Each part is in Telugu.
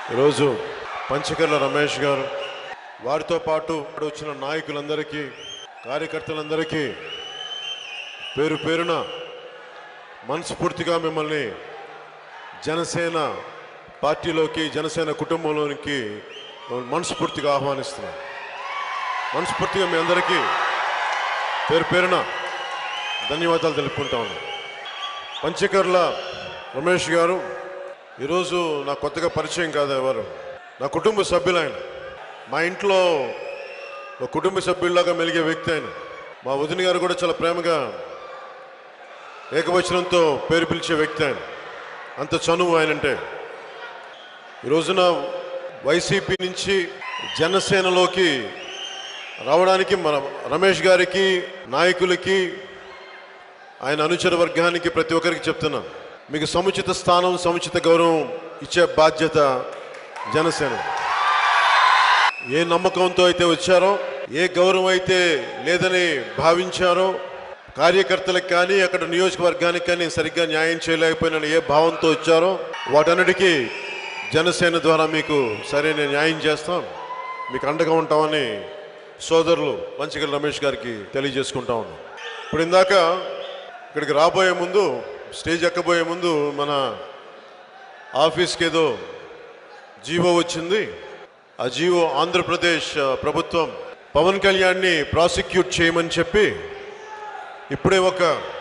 ఈరోజు పంచకర్ల రమేష్ గారు వారితో పాటు ఇక్కడ వచ్చిన నాయకులందరికీ కార్యకర్తలందరికీ పేరు పేరున మనస్ఫూర్తిగా మిమ్మల్ని జనసేన పార్టీలోకి జనసేన కుటుంబంలోనికి మనస్ఫూర్తిగా ఆహ్వానిస్తున్నాను మనస్ఫూర్తిగా మీ అందరికీ పేరు పేరున ధన్యవాదాలు తెలుపుకుంటా ఉన్నాను పంచకర్ల రమేష్ గారు ఈరోజు నా కొత్తగా పరిచయం కాదు ఎవరు నా కుటుంబ సభ్యులు ఆయన మా ఇంట్లో ఒక కుటుంబ సభ్యుల్లాగా మెలిగే వ్యక్తి ఆయన మా వదిన గారు కూడా చాలా ప్రేమగా ఏకవచనంతో పేరు పిలిచే వ్యక్తి ఆయన అంత చనువు ఆయనంటే ఈ రోజున వైసీపీ నుంచి జనసేనలోకి రావడానికి మన రమేష్ గారికి నాయకులకి ఆయన అనుచర వర్గానికి ప్రతి ఒక్కరికి చెప్తున్నా మీకు సముచిత స్థానం సముచిత గౌరవం ఇచ్చే బాధ్యత జనసేన ఏ నమ్మకంతో అయితే వచ్చారో ఏ గౌరవం అయితే లేదని భావించారో కార్యకర్తలకు కానీ అక్కడ నియోజకవర్గానికి కానీ సరిగ్గా న్యాయం చేయలేకపోయిన ఏ భావంతో వచ్చారో వాటన్నిటికీ జనసేన ద్వారా మీకు సరైన న్యాయం చేస్తాం మీకు అండగా ఉంటామని సోదరులు మంచిగల రమేష్ గారికి తెలియజేసుకుంటా ఉన్నాం ఇప్పుడు ఇందాక ఇక్కడికి రాబోయే ముందు స్టేజ్ ఎక్కబోయే ముందు మన ఆఫీస్కి ఏదో జీవో వచ్చింది ఆ జీవో ఆంధ్రప్రదేశ్ ఆ, ప్రభుత్వం పవన్ కళ్యాణ్ని ప్రాసిక్యూట్ చేయమని చెప్పి ఇప్పుడే ఒక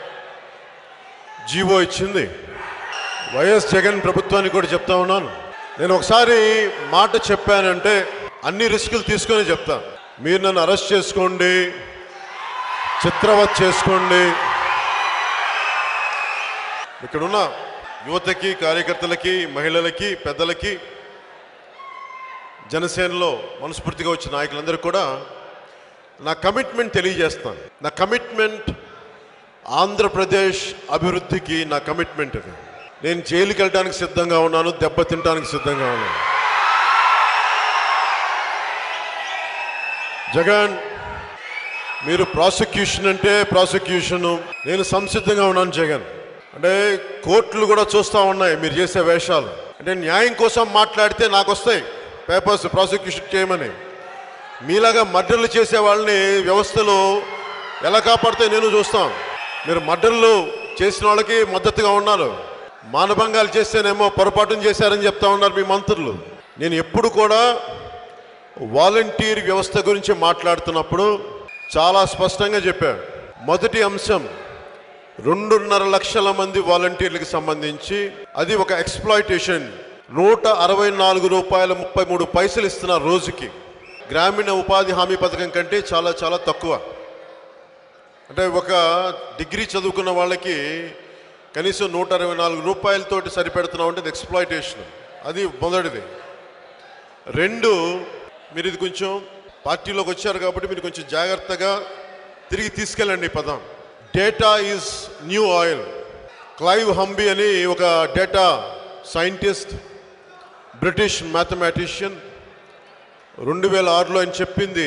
జీవో ఇచ్చింది వైఎస్ జగన్ ప్రభుత్వానికి కూడా చెప్తా ఉన్నాను నేను ఒకసారి మాట చెప్పానంటే అన్ని రిస్కులు తీసుకొని చెప్తాను మీరు నన్ను అరెస్ట్ చేసుకోండి చిత్రవత్ చేసుకోండి ఇక్కడున్న యువతకి కార్యకర్తలకి మహిళలకి పెద్దలకి జనసేనలో మనస్ఫూర్తిగా వచ్చిన నాయకులందరూ కూడా నా కమిట్మెంట్ తెలియజేస్తాను నా కమిట్మెంట్ ఆంధ్రప్రదేశ్ అభివృద్ధికి నా కమిట్మెంట్ అది నేను జైలుకి వెళ్ళడానికి సిద్ధంగా ఉన్నాను దెబ్బ తినడానికి సిద్ధంగా ఉన్నాను జగన్ మీరు ప్రాసిక్యూషన్ అంటే ప్రాసిక్యూషన్ నేను సంసిద్ధంగా ఉన్నాను జగన్ అంటే కోర్టులు కూడా చూస్తూ ఉన్నాయి మీరు చేసే వేషాలు అంటే న్యాయం కోసం మాట్లాడితే నాకు వస్తాయి పేపర్స్ ప్రాసిక్యూషన్ చేయమని మీలాగా మర్డర్లు చేసే వాళ్ళని వ్యవస్థలో ఎలా కాపాడితే నేను చూస్తాం మీరు మర్డర్లు చేసిన వాళ్ళకి మద్దతుగా ఉన్నారు మానభంగాలు చేస్తేనేమో పొరపాటును చేశారని చెప్తా ఉన్నారు మీ మంత్రులు నేను ఎప్పుడు కూడా వాలంటీర్ వ్యవస్థ గురించి మాట్లాడుతున్నప్పుడు చాలా స్పష్టంగా చెప్పాను మొదటి అంశం రెండున్నర లక్షల మంది వాలంటీర్లకు సంబంధించి అది ఒక ఎక్స్ప్లాయిటేషన్ నూట అరవై నాలుగు రూపాయల ముప్పై మూడు పైసలు ఇస్తున్నారు రోజుకి గ్రామీణ ఉపాధి హామీ పథకం కంటే చాలా చాలా తక్కువ అంటే ఒక డిగ్రీ చదువుకున్న వాళ్ళకి కనీసం నూట అరవై నాలుగు రూపాయలతోటి సరిపెడుతున్నాం అంటే ఎక్స్ప్లాయిటేషన్ అది మొదటిది రెండు మీరు ఇది కొంచెం పార్టీలోకి వచ్చారు కాబట్టి మీరు కొంచెం జాగ్రత్తగా తిరిగి తీసుకెళ్ళండి ఈ పదం data is new oil Clive Humby అని ఒక డేటా సైంటిస్ట్ బ్రిటిష్ మ్యాథమెటిషియన్ రెండు వేల ఆరులో ఆయన చెప్పింది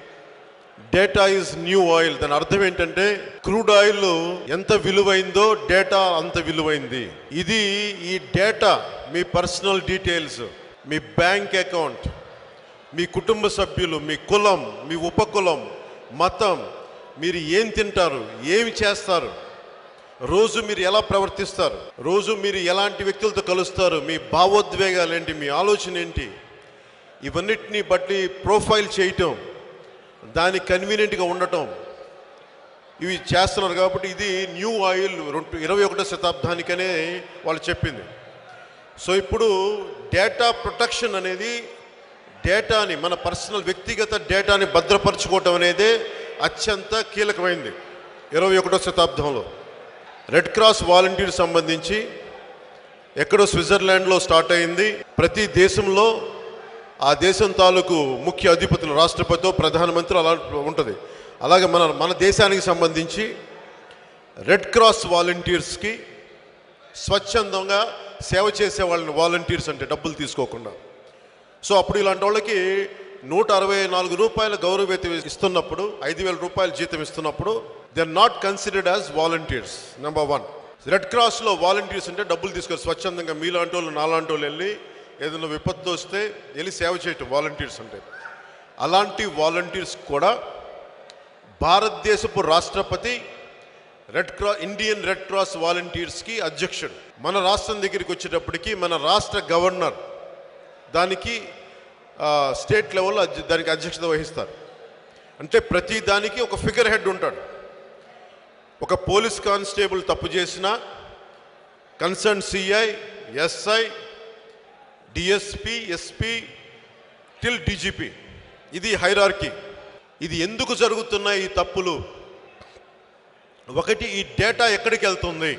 డేటా ఈజ్ న్యూ ఆయిల్ దాని అర్థం ఏంటంటే క్రూడ్ ఆయిల్ ఎంత విలువైందో డేటా అంత విలువైంది ఇది ఈ డేటా మీ పర్సనల్ డీటెయిల్స్ మీ బ్యాంక్ అకౌంట్ మీ కుటుంబ సభ్యులు మీ కులం మీ ఉపకులం మతం మీరు ఏం తింటారు ఏమి చేస్తారు రోజు మీరు ఎలా ప్రవర్తిస్తారు రోజు మీరు ఎలాంటి వ్యక్తులతో కలుస్తారు మీ భావోద్వేగాలు ఏంటి మీ ఆలోచన ఏంటి ఇవన్నిటిని బట్టి ప్రొఫైల్ చేయటం దానికి కన్వీనియంట్గా ఉండటం ఇవి చేస్తున్నారు కాబట్టి ఇది న్యూ ఆయిల్ రెండు ఇరవై ఒకటో శతాబ్దానికనే వాళ్ళు చెప్పింది సో ఇప్పుడు డేటా ప్రొటెక్షన్ అనేది డేటాని మన పర్సనల్ వ్యక్తిగత డేటాని భద్రపరచుకోవటం అనేది అత్యంత కీలకమైంది ఇరవై ఒకటో శతాబ్దంలో రెడ్ క్రాస్ వాలంటీర్ సంబంధించి ఎక్కడో స్విట్జర్లాండ్లో స్టార్ట్ అయింది ప్రతి దేశంలో ఆ దేశం తాలూకు ముఖ్య అధిపతులు రాష్ట్రపతితో ప్రధానమంత్రి అలా ఉంటుంది అలాగే మన మన దేశానికి సంబంధించి రెడ్ క్రాస్ వాలంటీర్స్కి స్వచ్ఛందంగా సేవ చేసే వాళ్ళని వాలంటీర్స్ అంటే డబ్బులు తీసుకోకుండా సో అప్పుడు ఇలాంటి వాళ్ళకి నూట అరవై నాలుగు రూపాయల గౌరవ వేతనం ఇస్తున్నప్పుడు ఐదు వేల రూపాయల జీతం ఇస్తున్నప్పుడు they are not considered as volunteers number one red క్రాస్లో వాలంటీర్స్ అంటే డబ్బులు తీసుకొని స్వచ్ఛందంగా మీలాంటి వాళ్ళు నాలాంటి వాళ్ళు వెళ్ళి ఏదైనా విపత్తు వస్తే వెళ్ళి సేవ చేయటం వాలంటీర్స్ అంటే అలాంటి వాలంటీర్స్ కూడా భారతదేశపు రాష్ట్రపతి red cross Indian red cross వాలంటీర్స్కి అధ్యక్షుడు మన రాష్ట్రం దగ్గరికి వచ్చేటప్పటికి మన రాష్ట్ర గవర్నర్ దానికి ఆ, స్టేట్ లెవెల్లో అధ్య- దానికి అధ్యక్షత వహిస్తారు అంటే ప్రతి దానికి ఒక ఫిగర్ హెడ్ ఉంటాడు ఒక పోలీస్ కానిస్టేబుల్ తప్పు చేసినా concern CI SI DSP SP till DGP ఇది హైరార్కీ ఇది ఎందుకు జరుగుతున్నాయి ఈ తప్పులు ఒకటి ఈ డేటా ఎక్కడికి వెళ్తుంది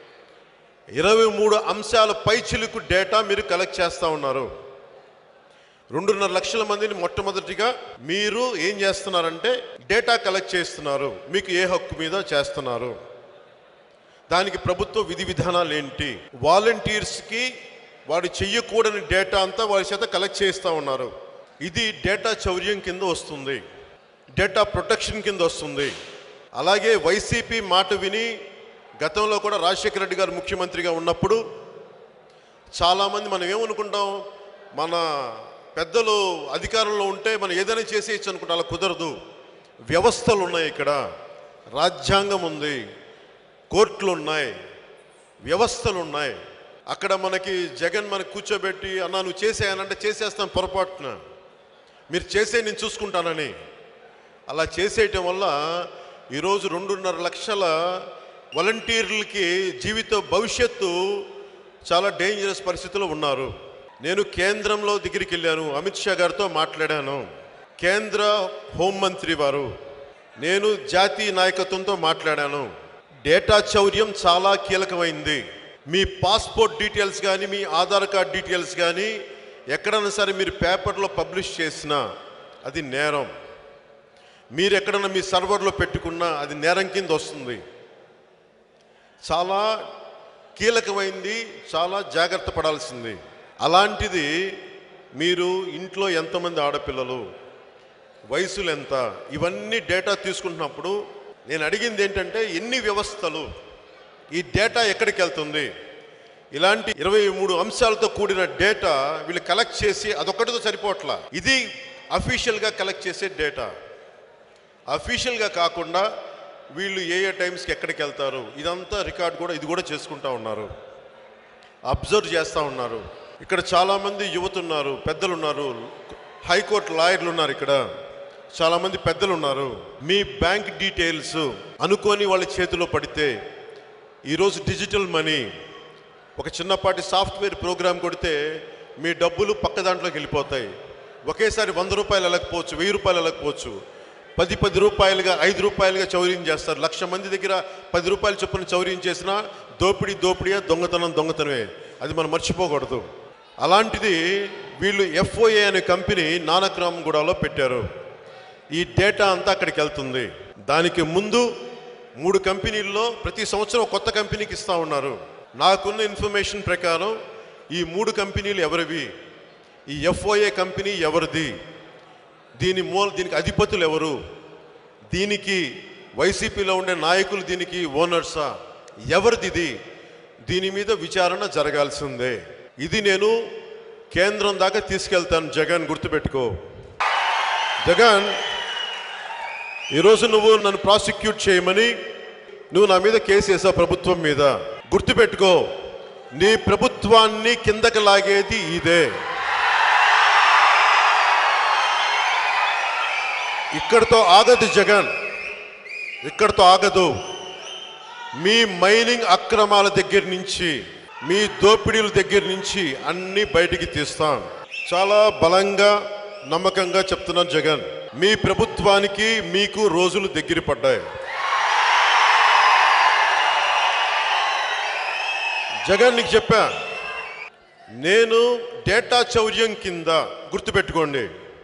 ఇరవై మూడు అంశాల పైచిలుకు డేటా మీరు కలెక్ట్ చేస్తూ ఉన్నారు రెండున్నర లక్షల మందిని మొట్టమొదటిగా మీరు ఏం చేస్తున్నారంటే డేటా కలెక్ట్ చేస్తున్నారు మీకు ఏ హక్కు మీద చేస్తున్నారు దానికి ప్రభుత్వ విధి విధానాలు ఏంటి వాలంటీర్స్కి వాడు చెయ్యకూడని డేటా అంతా వారి చేత కలెక్ట్ చేస్తూ ఉన్నారు ఇది డేటా చౌర్యం కింద వస్తుంది డేటా ప్రొటెక్షన్ కింద వస్తుంది అలాగే వైసీపీ మాట విని గతంలో కూడా రాజశేఖర రెడ్డి గారు ముఖ్యమంత్రిగా ఉన్నప్పుడు చాలామంది మనం ఏమనుకుంటాం మన పెద్దలు అధికారంలో ఉంటే మనం ఏదైనా చేసేయచ్చు అనుకుంటాం అలా కుదరదు వ్యవస్థలు ఉన్నాయి ఇక్కడ రాజ్యాంగం ఉంది కోర్టులు ఉన్నాయి వ్యవస్థలు ఉన్నాయి అక్కడ మనకి జగన్ మనకు కూర్చోబెట్టి అన్నా నువ్వు చేసేయనంటే చేసేస్తాను పొరపాటున మీరు చేసే నేను చూసుకుంటానని అలా చేసేయటం వల్ల ఈరోజు రెండున్నర లక్షల వాలంటీర్లకి జీవిత భవిష్యత్తు చాలా డేంజరస్ పరిస్థితిలో ఉన్నారు నేను కేంద్రంలో దగ్గరికి వెళ్ళాను అమిత్ షా గారితో మాట్లాడాను కేంద్ర హోంమంత్రి వారు నేను జాతీయ నాయకత్వంతో మాట్లాడాను డేటా చౌర్యం చాలా కీలకమైంది మీ పాస్పోర్ట్ డీటెయిల్స్ కానీ మీ ఆధార్ కార్డ్ డీటెయిల్స్ కానీ ఎక్కడైనా సరే మీరు పేపర్లో పబ్లిష్ చేసినా అది నేరం మీరు ఎక్కడన్నా మీ సర్వర్లో పెట్టుకున్నా అది నేరం కింద వస్తుంది చాలా కీలకమైంది చాలా జాగ్రత్త పడాల్సింది అలాంటిది మీరు ఇంట్లో ఎంతమంది ఆడపిల్లలు వయసులు ఎంత ఇవన్నీ డేటా తీసుకుంటున్నప్పుడు నేను అడిగింది ఏంటంటే ఎన్ని వ్యవస్థలు ఈ డేటా ఎక్కడికి వెళ్తుంది ఇలాంటి ఇరవై మూడు అంశాలతో కూడిన డేటా వీళ్ళు కలెక్ట్ చేసి అదొక్కటితో సరిపోవట్లా ఇది అఫీషియల్గా కలెక్ట్ చేసే డేటా అఫీషియల్గా కాకుండా వీళ్ళు ఏ ఏ టైమ్స్కి ఎక్కడికి వెళ్తారు ఇదంతా రికార్డ్ కూడా ఇది కూడా చేసుకుంటా ఉన్నారు అబ్జర్వ్ చేస్తూ ఉన్నారు ఇక్కడ చాలామంది యువత ఉన్నారు పెద్దలు ఉన్నారు హైకోర్టు లాయర్లు ఉన్నారు ఇక్కడ చాలామంది పెద్దలు ఉన్నారు మీ బ్యాంక్ డీటెయిల్స్ అనుకోని వాళ్ళ చేతిలో పడితే ఈరోజు డిజిటల్ మనీ ఒక చిన్నపాటి సాఫ్ట్వేర్ ప్రోగ్రామ్ కొడితే మీ డబ్బులు పక్క దాంట్లోకి వెళ్ళిపోతాయి ఒకేసారి వంద రూపాయలు వెళ్ళకపోవచ్చు వెయ్యి రూపాయలు వెళ్ళకపోవచ్చు పది పది రూపాయలుగా ఐదు రూపాయలుగా చౌర్యం చేస్తారు లక్ష మంది దగ్గర పది రూపాయల చొప్పున చౌర్యం చేసినా దోపిడీ దోపిడీయే దొంగతనం దొంగతనమే అది మనం మర్చిపోకూడదు అలాంటిది వీళ్ళు ఎఫ్ఓఏ అనే కంపెనీ నానక్రామ్గూడలో పెట్టారు ఈ డేటా అంతా అక్కడికి వెళ్తుంది దానికి ముందు మూడు కంపెనీల్లో ప్రతి సంవత్సరం ఒక కొత్త కంపెనీకి ఇస్తూ ఉన్నారు నాకున్న ఇన్ఫర్మేషన్ ప్రకారం ఈ మూడు కంపెనీలు ఎవరివి ఈ ఎఫ్ఓఏ కంపెనీ ఎవరిది దీని మూల దీనికి అధిపతులు ఎవరు దీనికి వైసీపీలో ఉండే నాయకులు దీనికి ఓనర్సా ఎవరిది ఇది దీని మీద విచారణ జరగాల్సిందే ఇది నేను కేంద్రం దాకా తీసుకెళ్తాను జగన్ గుర్తుపెట్టుకో జగన్ ఈరోజు నువ్వు నన్ను ప్రాసిక్యూట్ చేయమని నువ్వు నా మీద కేసు వేసావు ప్రభుత్వం మీద గుర్తుపెట్టుకో నీ ప్రభుత్వాన్ని కిందకి లాగేది ఇదే ఇక్కడితో ఆగదు జగన్ ఇక్కడితో ఆగదు మీ మైనింగ్ అక్రమాల దగ్గర నుంచి మీ దోపిడీల దగ్గర నుంచి అన్ని బయటికి తీస్తాం చాలా బలంగా నమ్మకంగా చెప్తున్నాను జగన్ మీ ప్రభుత్వానికి మీకు రోజులు దగ్గర పడ్డాయి జగన్ నీకు చెప్పా నేను డేటా చౌర్యం కింద గుర్తుపెట్టుకోండి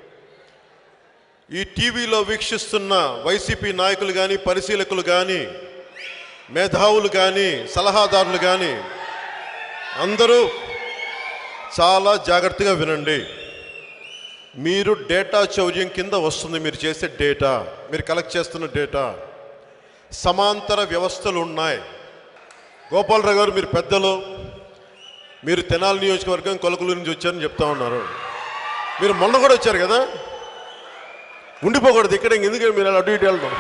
ఈ టీవీలో వీక్షిస్తున్న వైసీపీ నాయకులు కానీ పరిశీలకులు కానీ మేధావులు కానీ సలహాదారులు కానీ అందరూ చాలా జాగ్రత్తగా వినండి మీరు డేటా చౌర్యం కింద వస్తుంది మీరు చేసే డేటా మీరు కలెక్ట్ చేస్తున్న డేటా సమాంతర వ్యవస్థలు ఉన్నాయి గోపాలరావు గారు మీరు పెద్దలు మీరు తెనాలి నియోజకవర్గం కొలకలూరు నుంచి వచ్చారని చెప్తా ఉన్నారు మీరు మొన్న కూడా వచ్చారు కదా ఉండిపోకూడదు ఇక్కడ ఇంక ఎందుకంటే మీరు అలా అటు ఇటు వెళ్ళడం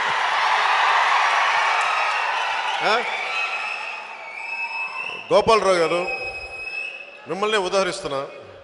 ఆ? గోపాలరావు గారు మిమ్మల్ని ఉదాహరిస్తున్నా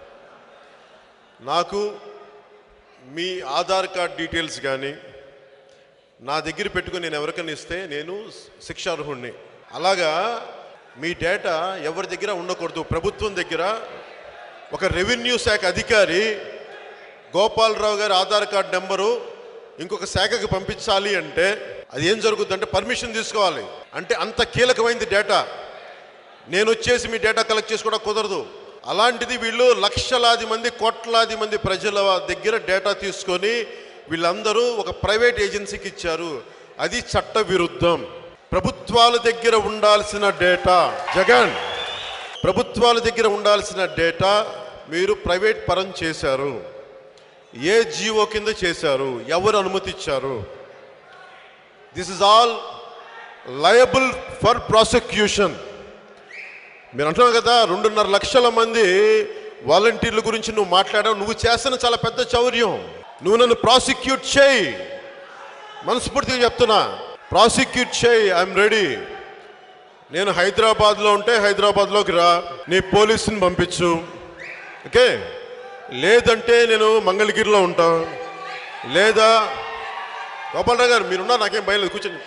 నాకు మీ ఆధార్ కార్డ్ డీటెయిల్స్ కానీ నా దగ్గర పెట్టుకుని నేను ఎవరికైనా ఇస్తే నేను శిక్షార్హుణ్ణి అలాగా మీ డేటా ఎవరి దగ్గర ఉండకూడదు ప్రభుత్వం దగ్గర ఒక రెవెన్యూ శాఖ అధికారి గోపాలరావు గారి ఆధార్ కార్డ్ నెంబరు ఇంకొక శాఖకి పంపించాలి అంటే అది ఏం జరుగుతుందంటే పర్మిషన్ తీసుకోవాలి అంటే అంత కీలకమైనది డేటా నేను వచ్చేసి మీ డేటా కలెక్ట్ చేసుకోవడం కుదరదు అలాంటిది వీళ్ళు లక్షలాది మంది కోట్లాది మంది ప్రజల దగ్గర డేటా తీసుకొని వీళ్ళందరూ ఒక ప్రైవేట్ ఏజెన్సీకి ఇచ్చారు అది చట్ట విరుద్ధం ప్రభుత్వాల దగ్గర ఉండాల్సిన డేటా జగన్ ప్రభుత్వాల దగ్గర ఉండాల్సిన డేటా మీరు ప్రైవేట్ పరం చేశారు ఏ జీవో కింద చేశారు ఎవరు అనుమతి ఇచ్చారు this is all liable for prosecution మీరు అంటున్నావు కదా రెండున్నర లక్షల మంది వాలంటీర్ల గురించి నువ్వు మాట్లాడావు నువ్వు చేస్తున్న చాలా పెద్ద చౌర్యం నువ్వు నన్ను ప్రాసిక్యూట్ చేయి మనస్ఫూర్తిగా చెప్తున్నా ప్రాసిక్యూట్ చేయి ఐఎమ్ రెడీ నేను హైదరాబాద్లో ఉంటే హైదరాబాద్లోకి రా నీ పోలీసుని పంపించు ఓకే లేదంటే నేను మంగళగిరిలో ఉంటా లేదా గోపాలరావు గారు మీరున్నా నాకేం భయం లేదు కూర్చొని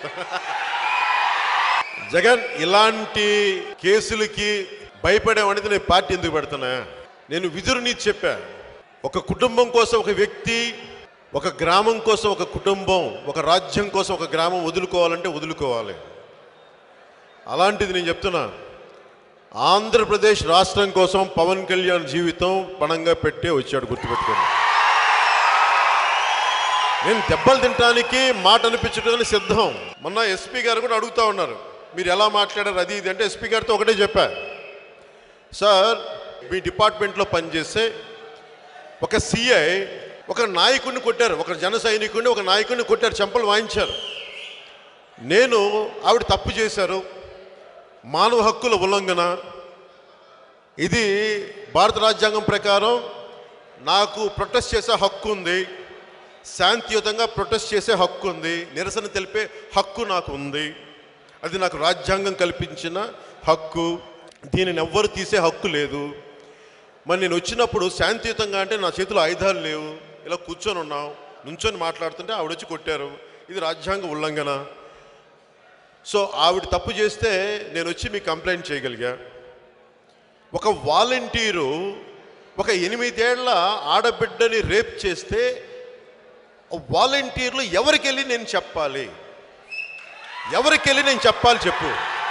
జగన్ ఇలాంటి కేసులకి భయపడేవాడిని నేను పార్టీ ఎందుకు పెడుతున్నా నేను విధురు నీతి చెప్పా ఒక కుటుంబం కోసం ఒక వ్యక్తి ఒక గ్రామం కోసం ఒక కుటుంబం ఒక రాజ్యం కోసం ఒక గ్రామం వదులుకోవాలంటే వదులుకోవాలి అలాంటిది నేను చెప్తున్నా ఆంధ్రప్రదేశ్ రాష్ట్రం కోసం పవన్ కళ్యాణ్ జీవితం పణంగా పెట్టే వచ్చాడు గుర్తుపెట్టుకోండి నేను దెబ్బలు తినడానికి మాట అనిపించడానికి సిద్ధం మొన్న ఎస్పీ గారు కూడా అడుగుతా ఉన్నారు మీరు ఎలా మాట్లాడారు అది ఇది అంటే ఎస్పీ గారితో ఒకటే చెప్పా సార్ మీ డిపార్ట్మెంట్లో పనిచేసే ఒక సిఐ ఒక నాయకుడిని కొట్టారు ఒక జన సైనికుడిని ఒక నాయకుడిని కొట్టారు చెంపలు వాయించారు నేను ఆవిడ తప్పు చేశారు మానవ హక్కుల ఉల్లంఘన ఇది భారత రాజ్యాంగం ప్రకారం నాకు ప్రొటెస్ట్ చేసే హక్కు ఉంది శాంతియుతంగా ప్రొటెస్ట్ చేసే హక్కు ఉంది నిరసన తెలిపే హక్కు నాకు ఉంది అది నాకు రాజ్యాంగం కల్పించిన హక్కు దీనిని ఎవ్వరు తీసే హక్కు లేదు మరి నేను వచ్చినప్పుడు శాంతియుతంగా అంటే నా చేతిలో ఆయుధాలు లేవు ఇలా కూర్చొని ఉన్నాం నుంచొని మాట్లాడుతుంటే ఆవిడ వచ్చి కొట్టారు ఇది రాజ్యాంగ ఉల్లంఘన సో ఆవిడ తప్పు చేస్తే నేను వచ్చి మీకు కంప్లైంట్ చేయగలిగా ఒక వాలంటీరు ఒక ఎనిమిదేళ్ల ఆడబిడ్డని రేప్ చేస్తే వాలంటీర్లు ఎవరికి వెళ్ళి నేను చెప్పాలి ఎవరికి వెళ్ళి నేను చెప్పాలి చెప్పు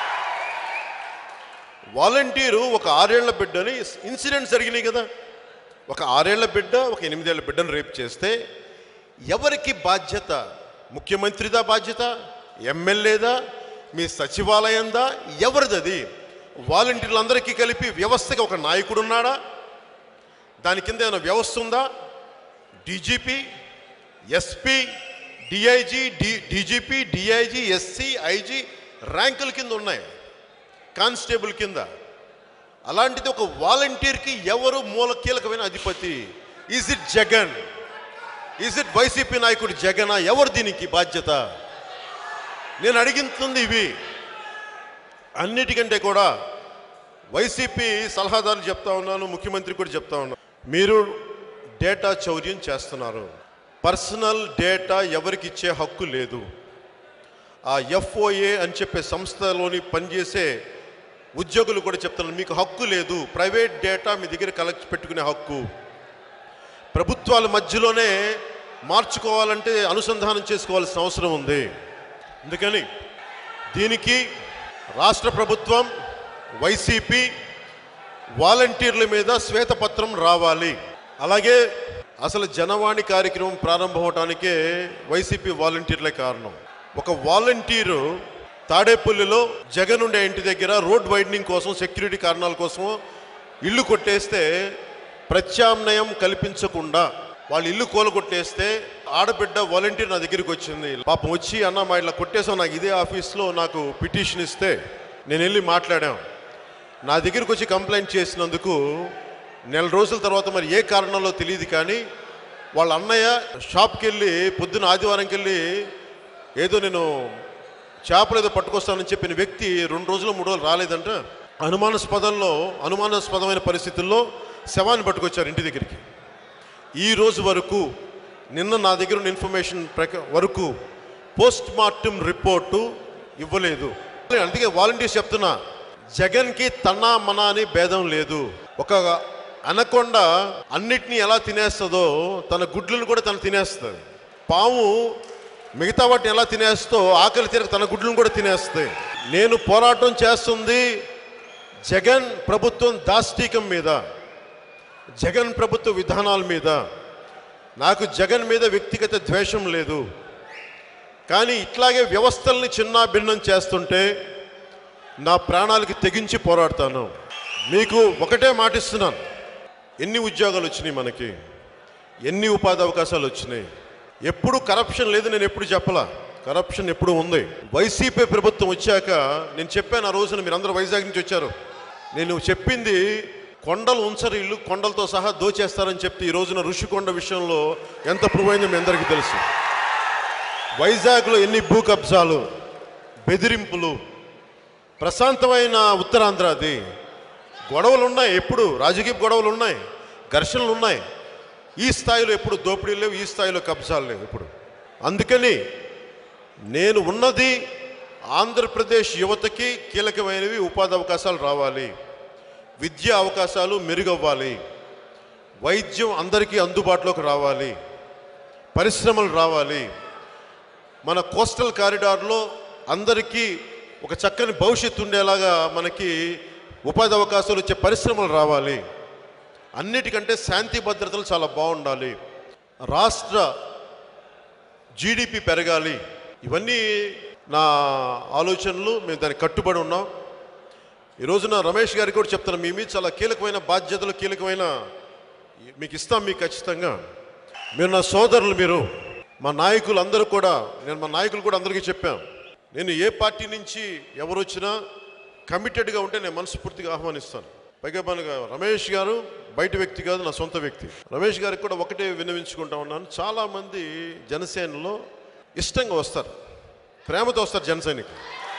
వాలంటీరు ఒక ఆరేళ్ల బిడ్డని ఇన్సిడెంట్స్ జరిగినాయి కదా ఒక ఆరేళ్ల బిడ్డ ఒక ఎనిమిదేళ్ల బిడ్డను రేపు చేస్తే ఎవరికి బాధ్యత ముఖ్యమంత్రిదా బాధ్యత ఎమ్మెల్యేదా మీ సచివాలయందా ఎవరిది అది వాలంటీర్లందరికీ కలిపి వ్యవస్థకి ఒక నాయకుడు ఉన్నాడా దాని కింద ఏమైనా వ్యవస్థ ఉందా DGP SP DIG D DGP DIG SC IG ర్యాంకుల కింద ఉన్నాయి కానిస్టేబుల్ కింద అలాంటిది ఒక వాలంటీర్కి ఎవరు మూల కీలకమైన అధిపతి is it Jagan is it YCP నాయకుడు జగనా ఎవరు దీనికి బాధ్యత నేను అడిగింది ఇవి అన్నిటికంటే కూడా వైసీపీ సలహాదారులు చెప్తా ఉన్నాను ముఖ్యమంత్రి కూడా చెప్తా ఉన్నాను మీరు డేటా చౌర్యం చేస్తున్నారు పర్సనల్ డేటా ఎవరికి ఇచ్చే హక్కు లేదు ఆ ఎఫ్ఓఏ అని చెప్పే సంస్థలోని పనిచేసే ఉద్యోగులు కూడా చెప్తున్నారు మీకు హక్కు లేదు ప్రైవేట్ డేటా మీ దగ్గర కలెక్ట్ పెట్టుకునే హక్కు ప్రభుత్వాల మధ్యలోనే మార్చుకోవాలంటే అనుసంధానం చేసుకోవాల్సిన అవసరం ఉంది అందుకని దీనికి రాష్ట్ర ప్రభుత్వం వైసీపీ వాలంటీర్ల మీద శ్వేతపత్రం రావాలి అలాగే అసలు జనవాణి కార్యక్రమం ప్రారంభం అవటానికే వైసీపీ వాలంటీర్లే కారణం ఒక వాలంటీరు తాడేపల్లిలో జగన్ ఉండే ఇంటి దగ్గర రోడ్ వైడనింగ్ కోసం సెక్యూరిటీ కారణాల కోసం ఇల్లు కొట్టేస్తే ప్రత్యామ్నాయం కల్పించకుండా వాళ్ళు ఇల్లు కూలగొట్టేస్తే ఆడబిడ్డ వాలంటీర్ నా దగ్గరికి వచ్చింది పాపం వచ్చి అన్న మా ఇట్లా కొట్టేసాం నాకు ఇదే ఆఫీస్లో నాకు పిటిషన్ ఇస్తే నేను వెళ్ళి మాట్లాడాం నా దగ్గరికి వచ్చి కంప్లైంట్ చేసినందుకు నెల రోజుల తర్వాత మరి ఏ కారణంలో తెలియదు కానీ వాళ్ళ అన్నయ్య షాప్కి వెళ్ళి పొద్దున ఆదివారంకి వెళ్ళి ఏదో నేను చేపలు ఏదో పట్టుకొస్తానని చెప్పిన వ్యక్తి రెండు రోజులు మూడు రోజులు రాలేదంట అనుమానాస్పదంలో అనుమానాస్పదమైన పరిస్థితుల్లో శవాన్ని పట్టుకొచ్చారు ఇంటి దగ్గరికి ఈ రోజు వరకు నిన్న నా దగ్గర ఉన్న ఇన్ఫర్మేషన్ ప్రక వరకు పోస్ట్ మార్టం రిపోర్టు ఇవ్వలేదు అందుకే వాలంటీర్స్ చెప్తున్నా జగన్కి తన మన అని భేదం లేదు ఒక అనకొండ అన్నిటినీ ఎలా తినేస్తుందో తన గుడ్లను కూడా తను తినేస్తుంది పాము మిగతా వాటిని ఎలా తినేస్తో ఆకలి తీరక తన గుడ్లను కూడా తినేస్తుంది నేను పోరాటం చేస్తుంది జగన్ ప్రభుత్వం దాష్టీకం మీద జగన్ ప్రభుత్వ విధానాల మీద నాకు జగన్ మీద వ్యక్తిగత ద్వేషం లేదు కానీ ఇట్లాగే వ్యవస్థల్ని చిన్న భిన్నం చేస్తుంటే నా ప్రాణాలకి తెగించి పోరాడతాను మీకు ఒకటే మాటిస్తున్నాను ఎన్ని ఉద్యోగాలు వచ్చినాయి మనకి ఎన్ని ఉపాధి అవకాశాలు వచ్చినాయి ఎప్పుడు కరప్షన్ లేదు నేను ఎప్పుడు చెప్పలా కరప్షన్ ఎప్పుడు ఉంది వైసీపీ ప్రభుత్వం వచ్చాక నేను చెప్పాను ఆ రోజున మీరు అందరూ వైజాగ్ నుంచి వచ్చారు నేను చెప్పింది కొండలు ఉంచరు ఇల్లు కొండలతో సహా దోచేస్తారని చెప్తే ఈ రోజున ఋషికొండ విషయంలో ఎంత ప్రూవ్ అయిందో మీ అందరికీ తెలుసు వైజాగ్లో ఎన్ని భూ కబ్జాలు బెదిరింపులు ప్రశాంతమైన ఉత్తరాంధ్ర అది గొడవలు ఉన్నాయి ఎప్పుడు రాజకీయ గొడవలు ఉన్నాయి ఘర్షణలు ఉన్నాయి ఈ స్థాయిలో ఎప్పుడు దోపిడీలు లేవు ఈ స్థాయిలో కబ్జాలు లేవు ఇప్పుడు అందుకని నేను ఉన్నది ఆంధ్రప్రదేశ్ యువతకి కీలకమైనవి ఉపాధి అవకాశాలు రావాలి విద్యా అవకాశాలు మెరుగవ్వాలి వైద్యం అందరికీ అందుబాటులోకి రావాలి పరిశ్రమలు రావాలి మన కోస్టల్ కారిడార్లో అందరికీ ఒక చక్కని భవిష్యత్తు ఉండేలాగా మనకి ఉపాధి అవకాశాలు వచ్చే పరిశ్రమలు రావాలి అన్నిటికంటే శాంతి భద్రతలు చాలా బాగుండాలి రాష్ట్ర జీడిపి పెరగాలి ఇవన్నీ నా ఆలోచనలు మేము దానికి కట్టుబడి ఉన్నాం ఈ రోజున రమేష్ గారికి కూడా చెప్తాను మీ మీద చాలా కీలకమైన బాధ్యతలు కీలకమైన మీకు ఇస్తాం మీకు ఖచ్చితంగా మీరు నా సోదరులు మీరు మా నాయకులు అందరూ కూడా నేను మా నాయకులు కూడా అందరికీ చెప్పాను నేను ఏ పార్టీ నుంచి ఎవరు వచ్చినా కమిటెడ్గా ఉంటే నేను మనస్ఫూర్తిగా ఆహ్వానిస్తాను పైగా మనకు రమేష్ గారు బయట వ్యక్తి కాదు నా సొంత వ్యక్తి రమేష్ గారికి కూడా ఒకటే విన్నవించుకుంటా ఉన్నాను చాలామంది జనసేనలో ఇష్టంగా వస్తారు ప్రేమతో వస్తారు జనసేనకి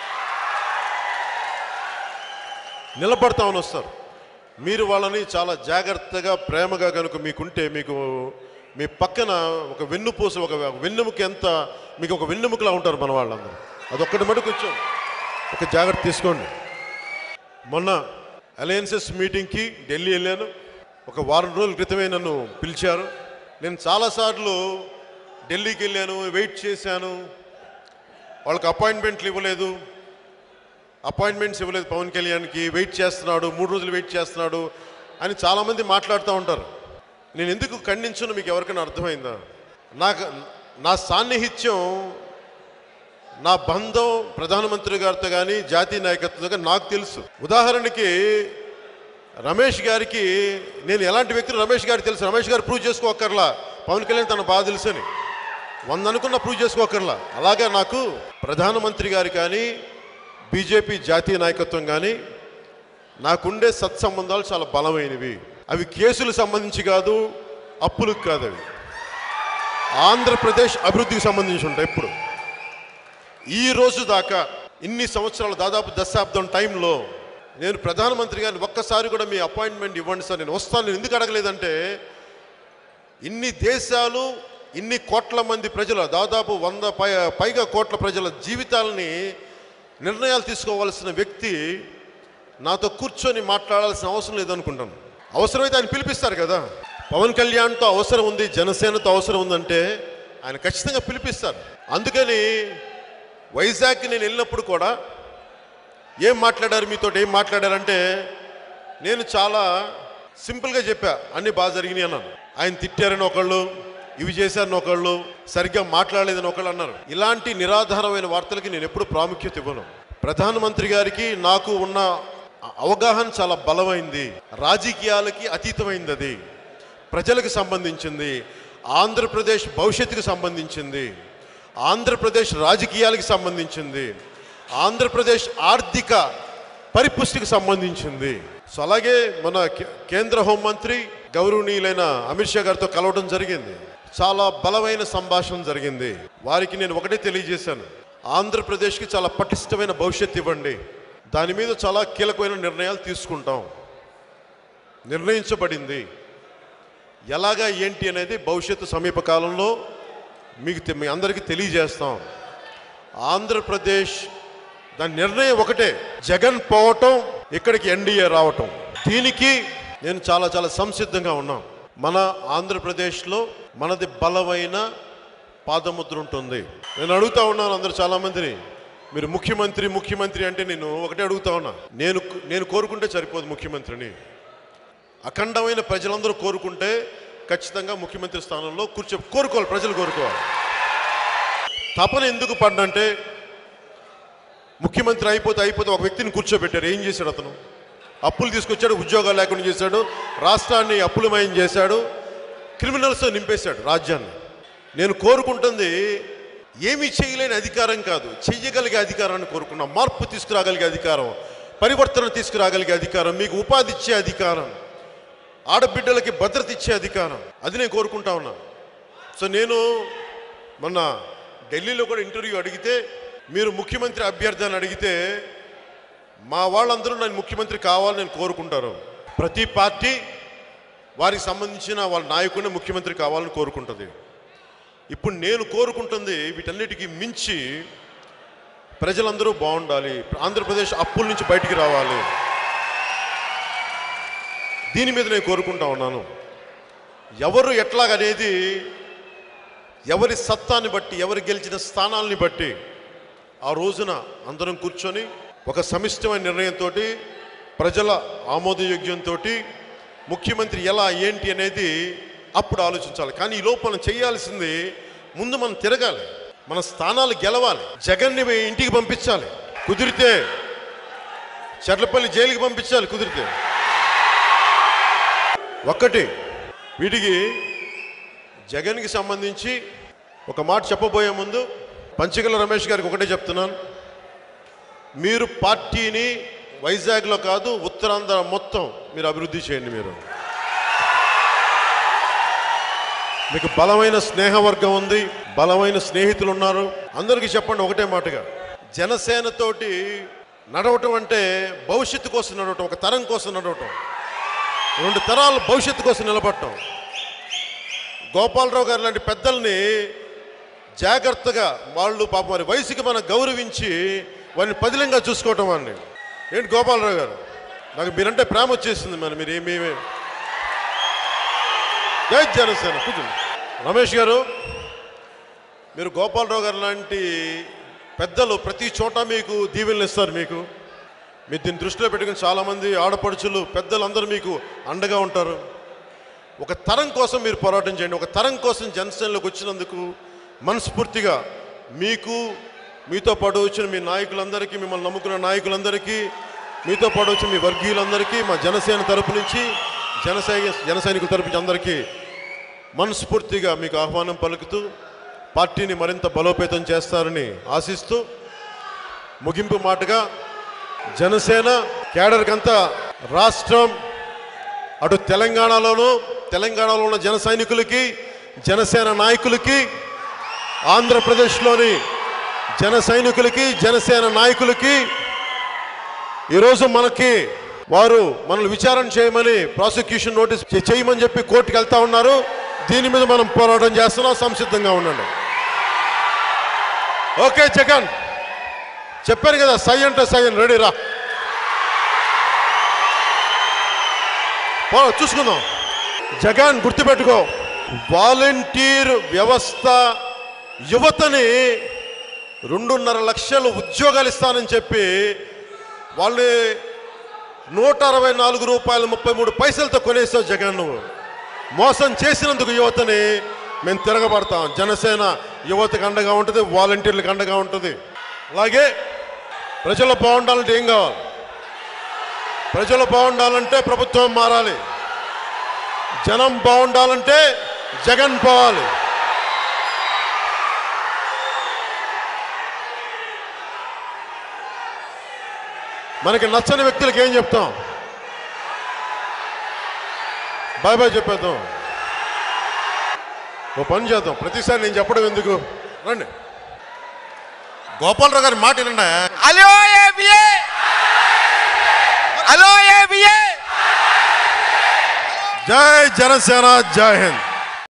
నిలబడతామని వస్తారు మీరు వాళ్ళని చాలా జాగ్రత్తగా ప్రేమగా కనుక మీకుంటే మీకు మీ పక్కన ఒక వెన్నుపూస ఒక వెన్నెముక ఎంత మీకు ఒక వెన్నెముకలా ఉంటారు మన వాళ్ళందరూ అదొక్కటి మటుకు వచ్చాం ఒక జాగ్రత్త తీసుకోండి మొన్న అలయన్సెస్ మీటింగ్కి ఢిల్లీ వెళ్ళాను ఒక వారం రోజుల క్రితమే నన్ను పిలిచారు నేను చాలాసార్లు ఢిల్లీకి వెళ్ళాను వెయిట్ చేశాను వాళ్ళకి అపాయింట్మెంట్లు ఇవ్వలేదు అపాయింట్మెంట్స్ ఇవ్వలేదు పవన్ కళ్యాణ్కి వెయిట్ చేస్తున్నాడు మూడు రోజులు వెయిట్ చేస్తున్నాడు అని చాలామంది మాట్లాడుతూ ఉంటారు నేను ఎందుకు ఖండించను మీకు ఎవరికైనా అర్థమైందా నాకు నా సాన్నిహిత్యం నా బంధం ప్రధానమంత్రి గారితో కానీ జాతీయ నాయకత్వంతో కానీ నాకు తెలుసు ఉదాహరణకి రమేష్ గారికి నేను ఎలాంటి వ్యక్తిని రమేష్ గారికి తెలుసు రమేష్ గారు ప్రూవ్ చేసుకోకర్లా పవన్ కళ్యాణ్ తన బాధ తెలుసని వంద అనుకున్న ప్రూవ్ చేసుకోకర్లా అలాగే నాకు ప్రధానమంత్రి గారు కానీ బీజేపీ జాతీయ నాయకత్వం కానీ నాకుండే సత్సంబంధాలు చాలా బలమైనవి అవి కేసులకు సంబంధించి కాదు అప్పులకు కాదు అవి ఆంధ్రప్రదేశ్ అభివృద్ధికి సంబంధించి ఉంటాయి ఇప్పుడు ఈ రోజు దాకా ఇన్ని సంవత్సరాలు దాదాపు దశాబ్దం టైంలో నేను ప్రధానమంత్రి గారిని ఒక్కసారి కూడా మీ అపాయింట్మెంట్ ఇవ్వండి సార్ నేను వస్తాను నేను ఎందుకు అడగలేదంటే ఇన్ని దేశాలు ఇన్ని కోట్ల మంది ప్రజల దాదాపు వంద పై పైగా కోట్ల ప్రజల జీవితాలని నిర్ణయాలు తీసుకోవాల్సిన వ్యక్తి నాతో కూర్చొని మాట్లాడాల్సిన అవసరం లేదనుకుంటాను అవసరమైతే ఆయన పిలిపిస్తారు కదా పవన్ కళ్యాణ్తో అవసరం ఉంది జనసేనతో అవసరం ఉందంటే ఆయన ఖచ్చితంగా పిలిపిస్తారు అందుకని వైజాగ్కి నేను వెళ్ళినప్పుడు కూడా ఏం మాట్లాడారు మీతో ఏం మాట్లాడారంటే నేను చాలా సింపుల్గా చెప్పా అన్ని బాగా జరిగినాయి అన్నాను ఆయన తిట్టారని ఒకళ్ళు ఇవి చేశారని ఒకళ్ళు సరిగ్గా మాట్లాడలేదని ఒకళ్ళు అన్నారు ఇలాంటి నిరాధారమైన వార్తలకి నేను ఎప్పుడు ప్రాముఖ్యత ఇవ్వను ప్రధానమంత్రి గారికి నాకు ఉన్న అవగాహన చాలా బలమైంది రాజకీయాలకి అతీతమైంది అది ప్రజలకు సంబంధించింది ఆంధ్రప్రదేశ్ భవిష్యత్తుకు సంబంధించింది ఆంధ్రప్రదేశ్ రాజకీయాలకు సంబంధించింది ఆంధ్రప్రదేశ్ ఆర్థిక పరిపుష్టికి సంబంధించింది సో అలాగే మన కే- కేంద్ర హోంమంత్రి గౌరవనీయులైన అమిత్ షా గారితో కలవడం జరిగింది చాలా బలమైన సంభాషణ జరిగింది వారికి నేను ఒకటే తెలియజేశాను ఆంధ్రప్రదేశ్కి చాలా పటిష్టమైన భవిష్యత్తు ఇవ్వండి దాని మీద చాలా కీలకమైన నిర్ణయాలు తీసుకుంటాం నిర్ణయించబడింది ఎలాగా ఏంటి అనేది భవిష్యత్తు సమీప కాలంలో మీకు తె- మీ అందరికీ తెలియజేస్తాం ఆంధ్రప్రదేశ్ దాని నిర్ణయం ఒకటే జగన్ పోవటం ఇక్కడికి ఎన్డీఏ రావటం దీనికి నేను చాలా చాలా సంసిద్ధంగా ఉన్నాం మన ఆంధ్రప్రదేశ్లో మనది బలమైన పాదముద్ర ఉంటుంది నేను అడుగుతా ఉన్నాను అందరు చాలా మందిని మీరు ముఖ్యమంత్రి ముఖ్యమంత్రి అంటే నేను ఒకటే అడుగుతా ఉన్నా నేను నేను కోరుకుంటే సరిపోదు ముఖ్యమంత్రిని అఖండమైన ప్రజలందరూ కోరుకుంటే ఖచ్చితంగా ముఖ్యమంత్రి స్థానంలో కూర్చో కోరుకోవాలి ప్రజలు కోరుకోవాలి తపన ఎందుకు పడ్డంటే ముఖ్యమంత్రి అయిపోతే అయిపోతే ఒక వ్యక్తిని కూర్చోబెట్టారు ఏం చేశాడు అతను అప్పులు తీసుకొచ్చాడు ఉద్యోగాలు లేకుండా చేశాడు రాష్ట్రాన్ని అప్పులమయం చేశాడు క్రిమినల్స్ నింపేశాడు రాజ్యాన్ని నేను కోరుకుంటుంది ఏమీ చేయలేని అధికారం కాదు చెయ్యగలిగే అధికారాన్ని కోరుకున్నా మార్పు తీసుకురాగలిగే అధికారం పరివర్తన తీసుకురాగలిగే అధికారం మీకు ఉపాధి ఇచ్చే అధికారం ఆడబిడ్డలకి భద్రత ఇచ్చే అధికారం అది నేను కోరుకుంటా ఉన్నా సో నేను మొన్న ఢిల్లీలో కూడా ఇంటర్వ్యూ అడిగితే మీరు ముఖ్యమంత్రి అభ్యర్థి అని అడిగితే మా వాళ్ళందరూ నన్ను ముఖ్యమంత్రి కావాలని నేను కోరుకుంటారు ప్రతి పార్టీ వారికి సంబంధించిన వాళ్ళ నాయకుడిని ముఖ్యమంత్రి కావాలని కోరుకుంటుంది ఇప్పుడు నేను కోరుకుంటుంది వీటన్నిటికీ మించి ప్రజలందరూ బాగుండాలి ఆంధ్రప్రదేశ్ అప్పుల నుంచి బయటికి రావాలి దీని మీద నేను కోరుకుంటా ఉన్నాను ఎవరు ఎట్లాగనేది ఎవరి సత్తాన్ని బట్టి ఎవరు గెలిచిన స్థానాల్ని బట్టి ఆ రోజున అందరం కూర్చొని ఒక సమిష్టమైన నిర్ణయంతో ప్రజల ఆమోదయోగ్యంతో ముఖ్యమంత్రి ఎలా ఏంటి అనేది అప్పుడు ఆలోచించాలి కానీ ఈ లోపు మనం చేయాల్సింది ముందు మనం తిరగాలి మన స్థానాలు గెలవాలి జగన్ని ఇంటికి పంపించాలి కుదిరితే చెర్లపల్లి జైలుకి పంపించాలి కుదిరితే ఒక్కటి వీటికి జగన్కి సంబంధించి ఒక మాట చెప్పబోయే ముందు పంచగల రమేష్ గారికి ఒకటే చెప్తున్నాను మీరు పార్టీని వైజాగ్లో కాదు ఉత్తరాంధ్ర మొత్తం మీరు అభివృద్ధి చేయండి మీరు మీకు బలమైన స్నేహవర్గం ఉంది బలమైన స్నేహితులు ఉన్నారు అందరికీ చెప్పండి ఒకటే మాటగా జనసేనతోటి నడవటం అంటే భవిష్యత్తు కోసం నడవటం ఒక తరం కోసం నడవటం రెండు తరాలు భవిష్యత్తు కోసం నిలబడటం గోపాలరావు గారు లాంటి పెద్దల్ని జాగ్రత్తగా వాళ్ళు పాపం వారి వయసుకి మనం గౌరవించి వారిని పదిలంగా చూసుకోవటం వాడిని ఏంటి గోపాలరావు గారు నాకు మీరంటే ప్రేమ వచ్చేసింది మరి మీరు ఏమీ జై జనసేన కూర్చోండి రమేష్ గారు మీరు గోపాలరావు గారు లాంటి పెద్దలు ప్రతి చోట మీకు దీవెనలు ఇస్తారు మీకు మీరు దీన్ని దృష్టిలో పెట్టుకుని చాలామంది ఆడపడుచులు పెద్దలందరూ మీకు అండగా ఉంటారు ఒక తరం కోసం మీరు పోరాటం చేయండి ఒక తరం కోసం జనసేనలోకి వచ్చినందుకు మనస్ఫూర్తిగా మీకు మీతో పాటు వచ్చిన మీ నాయకులందరికీ మిమ్మల్ని నమ్ముకున్న నాయకులందరికీ మీతో పాటు వచ్చిన మీ వర్గీయులందరికీ మా జనసేన తరపు నుంచి జనసైన జన సైనికుల తరపు నుంచి అందరికీ మనస్ఫూర్తిగా మీకు ఆహ్వానం పలుకుతూ పార్టీని మరింత బలోపేతం చేస్తారని ఆశిస్తూ ముగింపు మాటగా జనసేన కేడర్కంతా రాష్ట్రం అటు తెలంగాణలోను తెలంగాణలో ఉన్న జన సైనికులకి జనసేన నాయకులకి ఆంధ్రప్రదేశ్లోని జన సైనికులకి జనసేన నాయకులకి ఈరోజు మనకి వారు మనల్ని విచారణ చేయమని ప్రాసిక్యూషన్ నోటీస్ చే- చేయమని చెప్పి కోర్టుకు వెళ్తా ఉన్నారు దీని మీద మనం పోరాటం చేస్తున్నాం సంసిద్ధంగా ఉండండి ఓకే జగన్ చెప్పాను కదా సై అంటే సై అని రెడీ రా పో, చూసుకుందాం జగన్ గుర్తుపెట్టుకో వాలంటీర్ వ్యవస్థ యువతని రెండున్నర లక్షలు ఉద్యోగాలు ఇస్తానని చెప్పి వాళ్ళని నూట అరవై నాలుగు రూపాయలు ముప్పై మూడు పైసలతో కొనేసావు జగన్ నువ్వు మోసం చేసినందుకు యువతని మేము తిరగబడతాం జనసేన యువతకు అండగా ఉంటుంది వాలంటీర్లకు అండగా ఉంటుంది అలాగే ప్రజలు బాగుండాలంటే ఏం కావాలి ప్రజలు బాగుండాలంటే ప్రభుత్వం మారాలి జనం బాగుండాలంటే జగన్ పోవాలి మనకి నచ్చని వ్యక్తులకి ఏం చెప్తాం బాయ్ బాయ్ చెప్పేద్దాం ఓ పని చేద్దాం ప్రతిసారి నేను చెప్పడం ఎందుకు రండి గోపాలరావు గారి మాట వినండి హలో ఏబిఏ హలో ఏబిఏ జై జనసేన జై హింద్